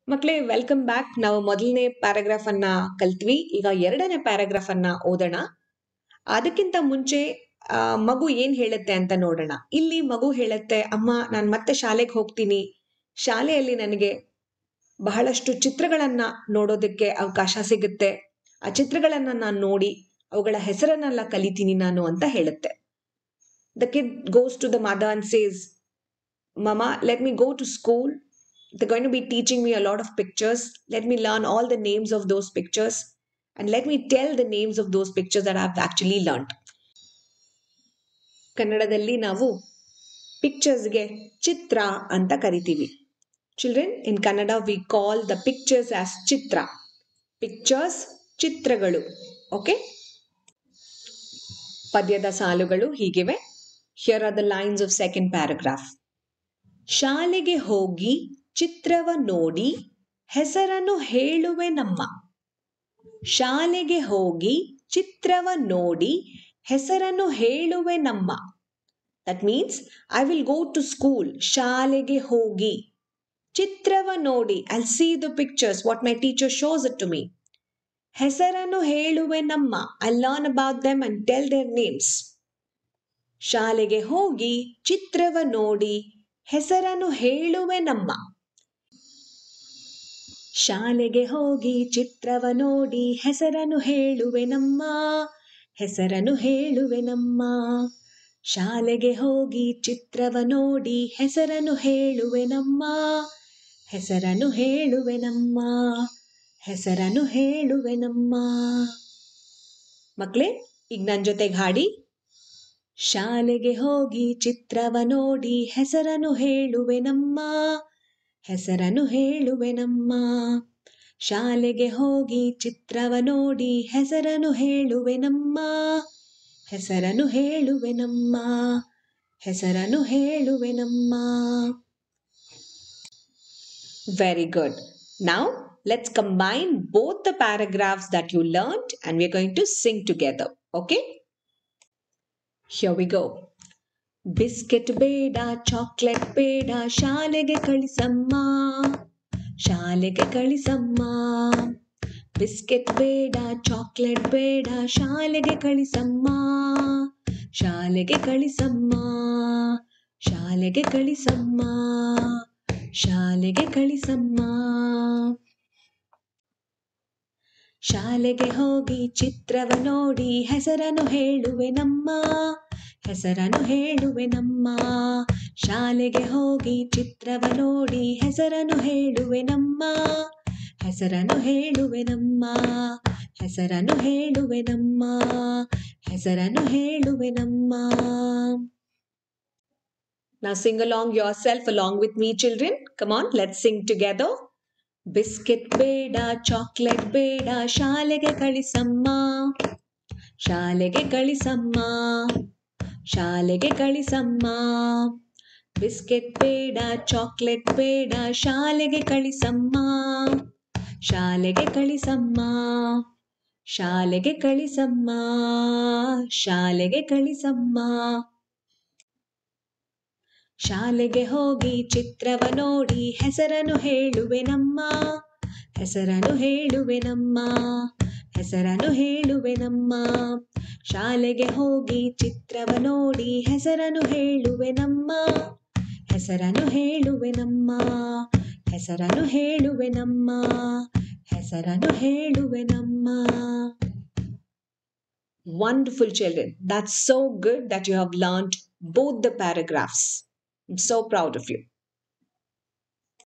ಮಕ್ಕಳೇ welcome back ನಾವು ಮೊದಲನೇ ಪ್ಯಾರಾಗ್ರಾಫ್ ಅನ್ನ ಕಲ್ತ್ವಿ ಈಗ ಎರಡನೇ ಪ್ಯಾರಾಗ್ರಾಫ್ ಅನ್ನ ಓದೋಣ ಅದಕ್ಕಿಂತ ಮುಂಚೆ ಆ, ಮಗು ಏನ್ ಹೇಳುತ್ತೆ ಅಂತ ನೋಡೋಣ ಇಲ್ಲಿ ಮಗು ಹೇಳುತ್ತೆ ಅಮ್ಮ ನಾನು ಮತ್ತೆ ಶಾಲೆಗೆ ಹೋಗ್ತೀನಿ ಶಾಲೆಯಲ್ಲಿ ನನಗೆ ಬಹಳಷ್ಟು ಚಿತ್ರಗಳನ್ನ ನೋಡೋದಕ್ಕೆ ಅವಕಾಶ ಸಿಗುತ್ತೆ ಆ ಚಿತ್ರಗಳನ್ನ ನಾನು ನೋಡಿ ಅವುಗಳ ಹೆಸರನ್ನೆಲ್ಲ ಕಲಿತೀನಿ ನಾನು ಅಂತ ಹೇಳುತ್ತೆ the kid goes to the mother and says Mama, let me go to school. They're going to be teaching me a lot of pictures. Let me learn all the names of those pictures. And let me tell the names of those pictures that I've actually learned. ಕನ್ನಡದಲ್ಲಿ ನಾವು ಪಿಕ್ಚರ್ಸ್ಗೆ ಚಿತ್ರ ಅಂತ ಕರಿತೀವಿ children in Kannada we call the pictures as ಚಿತ್ರ pictures ಚಿತ್ರಗಳು okay ಪದ್ಯದ ಸಾಲುಗಳು ಹೀಗಿವೆ here are the lines of second paragraph ಶಾಲೆಗೆ ಹೋಗಿ ಚಿತ್ರವ ನೋಡಿ ಹೆಸರನ್ನು ಹೇಳುವೆ ನಮ್ಮ ಶಾಲೆಗೆ ಹೋಗಿ ಚಿತ್ರವ ನೋಡಿ ಹೆಸರನ್ನು ಹೇಳುವೆ ನಮ್ಮ that means I will go to school ಶಾಲೆಗೆ ಹೋಗಿ ಚಿತ್ರವ ನೋಡಿ I see the pictures what my teacher shows it to me ಹೆಸರನ್ನು ಹೇಳುವೆ ನಮ್ಮ I learn about them and tell their names ಶಾಲೆಗೆ ಹೋಗಿ ಚಿತ್ರವ ನೋಡಿ ಹೆಸರನ್ನು ಹೇಳುವೆ ನಮ್ಮ ಶಾಲೆಗೆ ಹೋಗಿ ಚಿತ್ರವ ನೋಡಿ ಹೆಸರನ್ನು ಹೇಳುವೆ ನಮ್ಮ ಹೆಸರನ್ನು ಹೇಳುವೆ ನಮ್ಮ ಶಾಲೆಗೆ ಹೋಗಿ ಚಿತ್ರವ ನೋಡಿ ಹೆಸರನ್ನು ಹೇಳುವೆ ನಮ್ಮ ಹೆಸರನ್ನು ಹೇಳುವೆ ನಮ್ಮ ಹೆಸರನ್ನು ಹೇಳುವೆ ನಮ್ಮ ಮಕ್ಕಳೇ ಈಗ ನನ್ನ ಜೊತೆಗೆ ಹಾಡಿ ಶಾಲೆಗೆ ಹೋಗಿ ಚಿತ್ರವ ನೋಡಿ ಹೆಸರನ್ನು ಹೇಳುವೆ ನಮ್ಮ ಹೆಸರನ್ನು ಹೇಳುವೆ ನಮ್ಮ ಶಾಲೆಗೆ ಹೋಗಿ ಚಿತ್ರವ ನೋಡಿ ಹೆಸರನ್ನು ಹೇಳುವೆ ನಮ್ಮ ಹೆಸರನ್ನು ಹೇಳುವೆ ನಮ್ಮ ಹೆಸರನ್ನು ಹೇಳುವೆ ನಮ್ಮ very good now let's combine both the paragraphs that you learned and we are going to sing together okay Here we go. Biscuit ಬೇಡ ಚಾಕ್ಲೇಟ್ ಬೇಡ ಶಾಲೆಗೆ ಕಳಿಸಮ್ಮ ಶಾಲೆಗೆ ಕಳಿಸಮ್ಮ ಬಿಸ್ಕೆಟ್ ಬೇಡ ಚಾಕ್ಲೇಟ್ ಬೇಡ ಶಾಲೆಗೆ ಕಳಿಸಮ್ಮ ಶಾಲೆಗೆ ಕಳಿಸಮ್ಮ ಶಾಲೆಗೆ ಕಳಿಸಮ್ಮ ಶಾಲೆಗೆ ಕಳಿಸಮ್ಮ ಶಾಲೆಗೆ ಹೋಗಿ ಚಿತ್ರವ ನೋಡಿ ಹೆಸರನ್ನು ಹೇಳುವೆ ನಮ್ಮ ಹೆಸರನ್ನು ಹೇಳುವೆ ನಮ್ಮ ಶಾಲೆಗೆ ಹೋಗಿ ಚಿತ್ರವ ನೋಡಿ ಹೆಸರನ್ನು ಹೇಳುವೆ ನಮ್ಮ ಹೆಸರನ್ನು ಹೇಳುವೆ ನಮ್ಮ ಹೆಸರನ್ನು ಹೇಳುವೆ ನಮ್ಮ ಹೆಸರನ್ನು ಹೇಳುವೆ ನಮ್ಮ Now sing along yourself along with me children. Come on, let's sing together. Biscuit ಬೇಡ ಚಾಕ್ಲೇಟ್ ಬೇಡ ಶಾಲೆಗೆ ಕಳಿಸಮ್ಮ ಶಾಲೆಗೆ ಕಳಿಸಮ್ಮ ಶಾಲೆಗೆ ಕಳಿಸಮ್ಮ ಬಿಸ್ಕೆಟ್ ಬೇಡ ಚಾಕ್ಲೇಟ್ ಬೇಡ ಶಾಲೆಗೆ ಕಳಿಸಮ್ಮ ಶಾಲೆಗೆ ಕಳಿಸಮ್ಮ ಶಾಲೆಗೆ ಕಳಿಸಮ್ಮ ಶಾಲೆಗೆ ಕಳಿಸಮ್ಮ ಶಾಲೆಗೆ ಹೋಗಿ ಚಿತ್ರವ ನೋಡಿ ಹೆಸರನ್ನು ಹೇಳುವೆ ನಮ್ಮ ಹೆಸರನ್ನು ಹೇಳುವೆ ನಮ್ಮ ಹೆಸರನ್ನು ಹೇಳುವೆ ನಮ್ಮ ಶಾಲೆಗೆ ಹೋಗಿ ಚಿತ್ರವ ನೋಡಿ ಹೆಸರನ್ನು ಹೇಳುವೆ ನಮ್ಮ ಹೆಸರನ್ನು ಹೇಳುವೆ ನಮ್ಮ ಹೆಸರನ್ನು ಹೇಳುವೆ ನಮ್ಮ ಹೆಸರನ್ನು ಹೇಳುವೆ ನಮ್ಮ Wonderful children. That's so good that you have learned both the paragraphs. I'm so proud of you.